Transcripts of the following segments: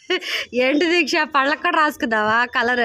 ఏంటి దీక్ష పళ్ళకు కూడా రాసుకుందావా కలర్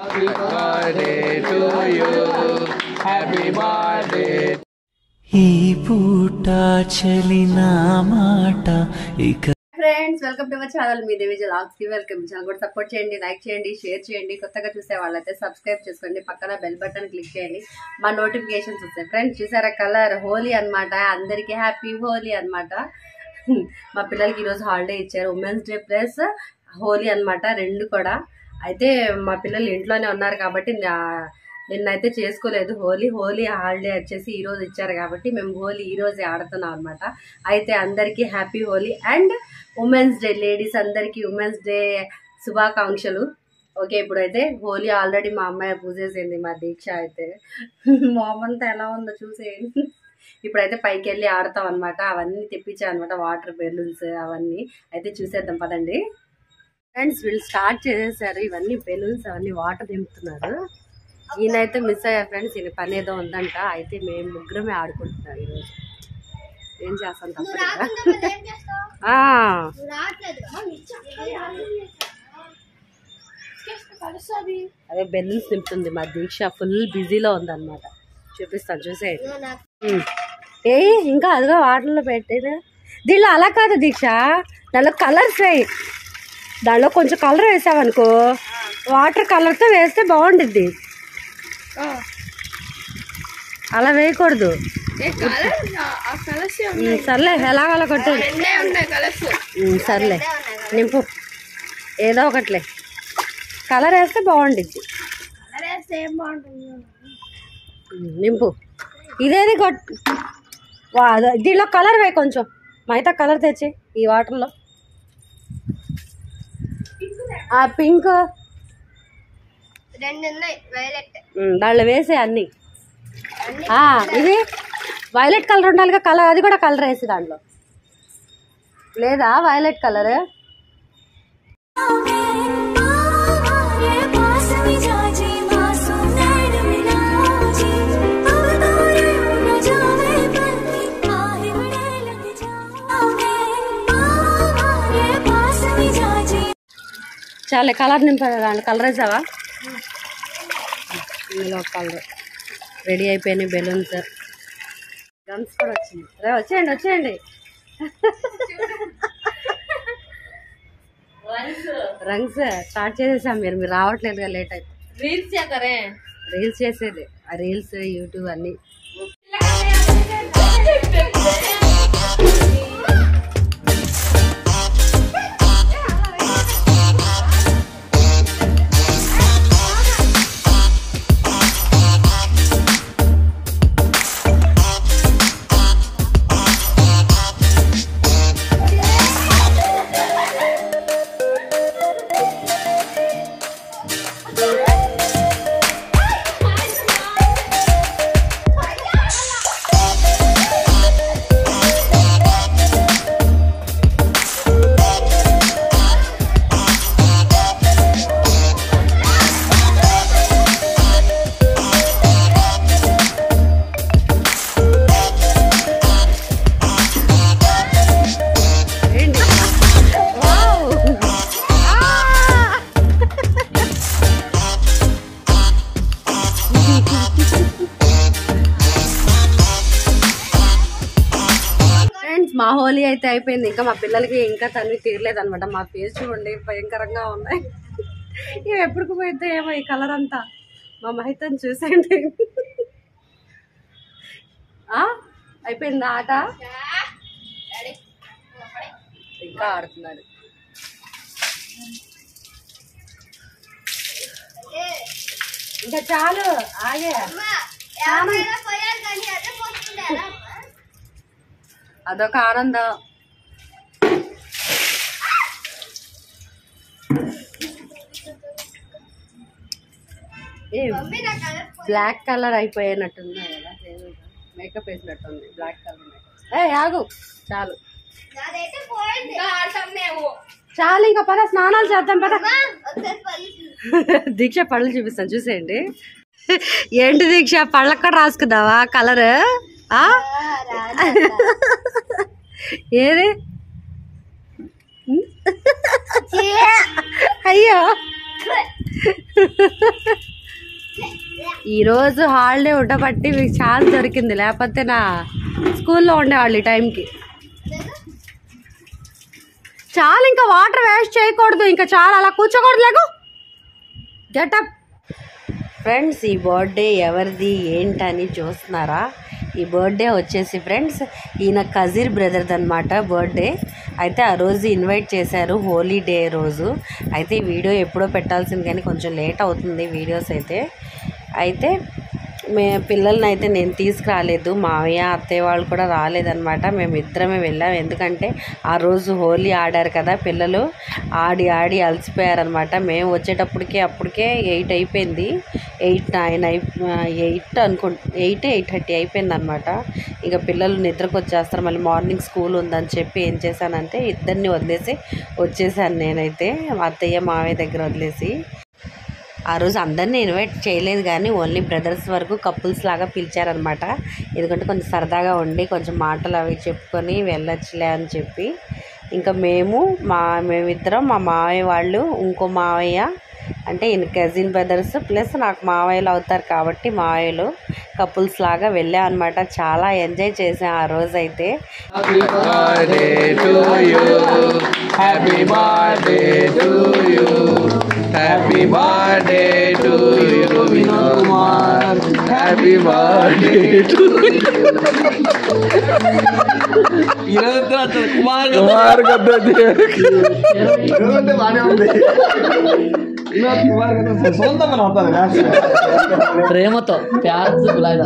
ఈ పూట చలిన మాట ఇక friends welcome to our channel మీ దేవి లాగ్స్ కి వెల్కమ్ ఛానల్ కూడా సపోర్ట్ చేయండి లైక్ చేయండి షేర్ చేయండి కొత్తగా చూసే వాళ్ళైతే సబ్స్క్రైబ్ చేసుకోండి పక్కన బెల్ బటన్ క్లిక్ చేయండి మా నోటిఫికేషన్స్ వస్తాయి ఫ్రెండ్స్ చూసారా కలర్ హోలీ అన్నమాట అందరికీ హ్యాపీ హోలీ అన్నమాట మా పిల్లలకి ఈరోజు హాలిడే ఇచ్చారు ఉమెన్స్ డే ప్లస్ హోలీ అన్నమాట రెండు కూడా అయితే మా పిల్లలు ఇంట్లోనే ఉన్నారు కాబట్టి నా- నిన్నైతే చేసుకోలేదు హోలీ హోలీ హాలిడే వచ్చేసి ఈ రోజు ఇచ్చారు కాబట్టి మేము హోలీ ఈ రోజే ఆడుతున్నాం అనమాట అయితే అందరికీ happy Holi and women's day ladies అందరికీ ఉమెన్స్ డే శుభాకాంక్షలు ఓకే ఇప్పుడైతే హోలీ ఆల్రెడీ మా అమ్మాయి పూజేసింది మా దీక్ష అయితే మా అమ్మంతా ఎలా ఉందో చూసేయండి ఇప్పుడైతే పైకి వెళ్ళి ఆడతాం అనమాట అవన్నీ తెప్పించాం అనమాట వాటర్ బెలూన్స్ అవన్నీ అయితే చూసేద్దాం పదండి ఫ్రెండ్స్ వీళ్ళు స్టార్ట్ చేసేసారు ఇవన్నీ బెలూన్స్ అవన్నీ వాటర్ నింపుతున్నారు ఈయనైతే మిస్ అయ్యా ఫ్రెండ్స్ ఈయన పని ఏదో ఉందంట అయితే మేము ముగ్గురమే ఆడుకుంటున్నాం ఈరోజు ఏం చేస్తాం తప్పదు కదా. ఆ, అదే బెలూన్స్ నింపుతుంది మా దీక్ష ఫుల్ బిజీలో ఉందన్నమాట చూపిస్తాను చూసేయండి ఉమ్. ఏ ఇంకా అదిగో వాటర్లో పెట్టేది దీనిలో అలా కాదు దీక్ష దానిలో కలర్స్ వేయి దానిలో కొంచెం కలర్ వేసావనుకో వాటర్ కలర్తో వేస్తే బాగుండిద్ది అలా వేయకూడదు ఉమ్, సర్లే ఎలాగలా కొట్టు ఉమ్, సర్లే నింపు ఏదో ఒకట్లే కలర్ వేస్తే బాగుండిద్ది ఉమ్, నింపు ఇదేది కొట్ వా- అదే, దీనిలో కలర్ వే కొంచెం మైతా కలర్ తెచ్చి ఈ వాటర్లో ఆ పింక్ రెండు ఉన్నాయి వైలెట్ ఉమ్, దాంట్లో వేసే అన్ని ఆ, ఇది వైలెట్ కలర్ ఉండాలిగా కలర్ అది కూడా కలర్ వేసి దాంట్లో లేదా వైలెట్ కలర్ చాలే కలర్ నింపాలి దాంట్లో కలర్ వేసావా ఇందులో కలర్ రెడీ అయిపోయినాయి బెలూన్స్ గన్స్ కూడా వచ్చింది రే వచ్చేయండి వచ్చేయండి రంగ్స్ స్టార్ట్ చేసేసాం మీరు మీరు రావట్లేదుగా లేట్ అయిపోయి రీల్స్ చేస్తారే రీల్స్ చేసేది ఆ రీల్స్ యూట్యూబ్ అన్ని ఏంటి వావ్! ఆ! ఫ్రెండ్స్ మా హోలీ అయితే అయిపోయింది ఇంకా మా పిల్లలకి ఇంకా తల్లి తీరలేదు అనమాట మా ఫేస్ చూడండి భయంకరంగా ఉన్నాయి ఇవి ఎప్పటికి పోయితే ఏమో ఈ కలర్ అంతా మా మహితను చూసేయండి ఆ? అయిపోయిందా ఆట ఇంకా ఆడుతున్నాడు ఇంకా చాలు ఆగే పోయారు కానీ అదే పోతుండే ఎలా అమ్మా? అదొక ఆనందం ఏ మమ్మీ నా కలర్ బ్లాక్ కలర్ అయిపోయినట్టుంది కదా మేకప్ వేసినట్టుంది బ్లాక్ కలర్ ఏ ఆగు చాలు నాదైతే పోయింది ఇంకా ఆడతాం మేము చాలు ఇంకా పద స్నానాలు చేద్దాం పద ఒకసారి పళ్ళు దీక్ష పళ్ళు చూపిస్తాను చూసేయండి ఏంటి దీక్ష పళ్ళకు కూడా రాసుకుందావా కలర్ ఏది ఈరోజు హాలిడే ఉండబట్టి మీకు ఛాన్స్ దొరికింది లేకపోతే నా స్కూల్లో ఉండేవాళ్ళు ఈ టైంకి చాలా ఇంకా వాటర్ వేస్ట్ చేయకూడదు ఇంకా చాలా అలా కూర్చోకూడదు లేకు గెటప్ ఫ్రెండ్స్ ఈ బర్త్డే ఎవరిది ఏంటని చూస్తున్నారా ఈ బర్త్డే వచ్చేసి ఫ్రెండ్స్ ఈయన కజీర్ బ్రదర్ది అనమాట బర్త్డే అయితే ఆ రోజు ఇన్వైట్ చేశారు హోలీ డే రోజు అయితే ఈ వీడియో ఎప్పుడో పెట్టాల్సింది కానీ కొంచెం లేట్ అవుతుంది వీడియోస్ అయితే అయితే మే పిల్లల్ని అయితే నేను తీసుకురాలేదు మావయ్య అత్తయ్య వాళ్ళు కూడా రాలేదన్నమాట మేము ఇద్దరమే వెళ్ళాం ఎందుకంటే ఆ రోజు హోలీ ఆడారు కదా పిల్లలు ఆడి ఆడి అలసిపోయారనమాట మేము వచ్చేటప్పటికే అప్పటికే ఎయిట్ అయిపోయింది ఎయిట్ నైన్ అయి ఎయిట్ అనుకు ఎయిట్ ఎయిట్ థర్టీ అయిపోయింది అనమాట ఇక పిల్లలు నిద్రకు వచ్చేస్తారు మళ్ళీ మార్నింగ్ స్కూల్ ఉందని చెప్పి ఏం చేశానంటే ఇద్దరిని వదిలేసి వచ్చేసాను నేనైతే మా అత్తయ్య మావయ్య దగ్గర వదిలేసి ఆ రోజు అందరినీ ఇన్వైట్ చేయలేదు కానీ ఓన్లీ బ్రదర్స్ వరకు కపుల్స్ లాగా పిలిచారనమాట ఎందుకంటే కొంచెం సరదాగా ఉండి కొంచెం మాటలు అవి చెప్పుకొని వెళ్ళొచ్చులే అని చెప్పి ఇంకా మేము మా మేమిద్దరం మా మావయ్య వాళ్ళు ఇంకో మావయ్య అంటే ఈయన కజిన్ బ్రదర్స్ ప్లస్ నాకు మావయ్యలు అవుతారు కాబట్టి మావయ్యలు కపుల్స్ లాగా వెళ్ళాం అనమాట చాలా ఎంజాయ్ చేసాం ఆ రోజు అయితే birthday to you. Happy birthday to you. Happy birthday to you, Vinod Kumar. Happy birthday to Kumar ప్రేమతో ప్యార్ గులాయి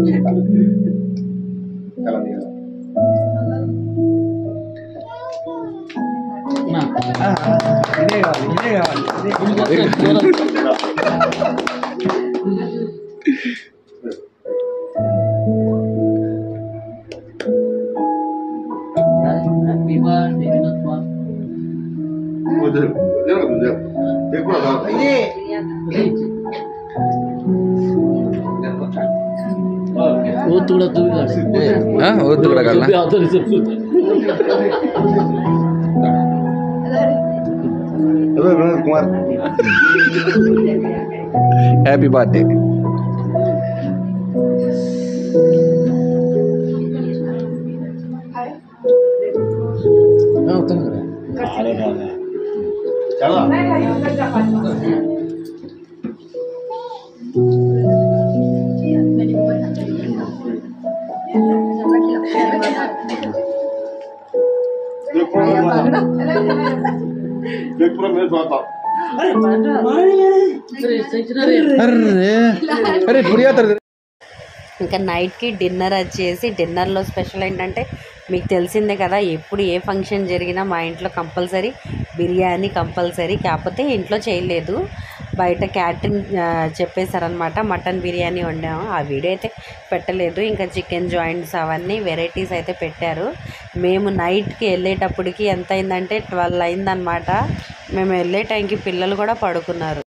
ఊతు కూడా తూగాడు వద్దు కూడా కల్లా అవతలి చెప్పు హ్యాపీ బర్త్డే అరే పురియా ఇంకా నైట్కి డిన్నర్ వచ్చేసి డిన్నర్లో స్పెషల్ ఏంటంటే మీకు తెలిసిందే కదా ఎప్పుడు ఏ ఫంక్షన్ జరిగినా మా ఇంట్లో కంపల్సరీ బిర్యానీ కంపల్సరీ కాకపోతే ఇంట్లో చేయలేదు బయట క్యాటరింగ్ చెప్పేశారనమాట మటన్ బిర్యానీ వండాము ఆ వీడియో అయితే పెట్టలేదు ఇంకా చికెన్ జాయింట్స్ అవన్నీ వెరైటీస్ అయితే పెట్టారు మేము నైట్కి వెళ్ళేటప్పటికి ఎంత అయిందంటే ట్వెల్వ్ అయిందనమాట మేము వెళ్ళే టైంకి పిల్లలు కూడా పడుకున్నారు